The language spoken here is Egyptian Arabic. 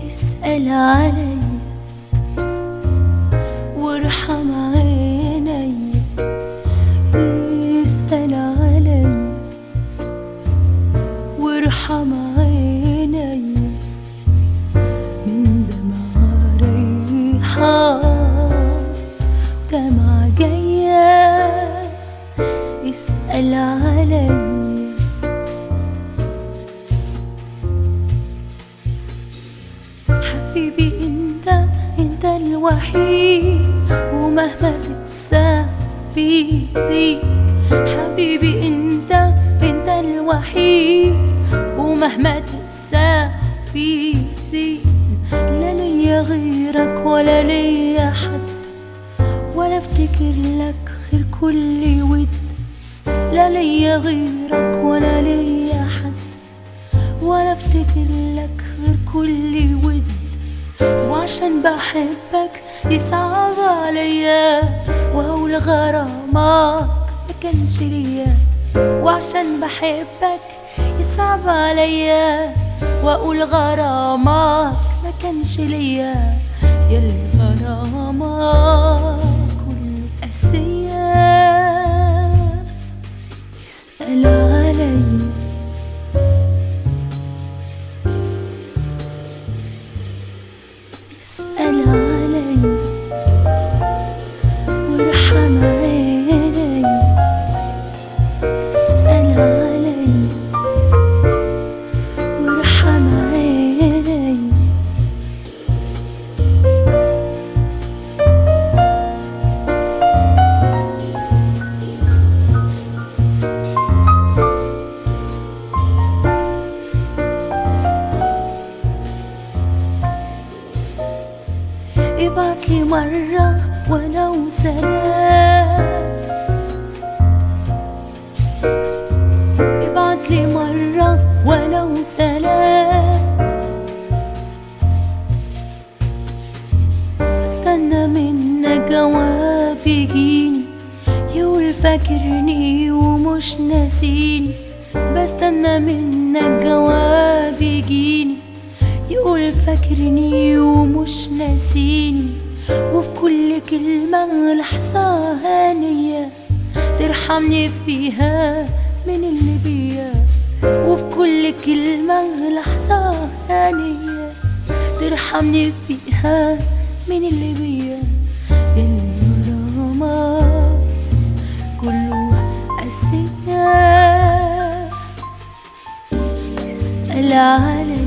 اسأل علي وارحم عيني اسأل علي وارحم عيني من دمع ريحان ودمع جاية اسأل علي حبيبي انت انت الوحيد ومهما تتساب بيزيد حبيبي انت انت الوحيد ومهما تتساب بيزيد لا ليا غيرك ولا ليا حد ولا افتكر لك غير كل ود لا ليا غيرك ولا ليا حد ولا افتكر لك غير كل ود وعشان بحبك يصعب عليا واقول غرامك ما كانش ليا وعشان بحبك يصعب عليا واقول غرامك ما كانش ليا يلي غرامك كله قاسية اسأل عليا اسأل علي وارحم عيني اسأل علي وارحم عيني ابعت لي مرة ولو سلام ابعت لي مرة ولو سلام استنى منك جواب يجيني يقول فاكرني ومش ناسيني بستنى منك جواب يجيني يقول فاكرني ومش ناسيني وفي كل كلمة لحظة هانية ترحمني فيها من اللي بيا وفي كل كلمة لحظة هانية ترحمني فيها من اللي بيا اللي غرامك كله قاسية اسأل علي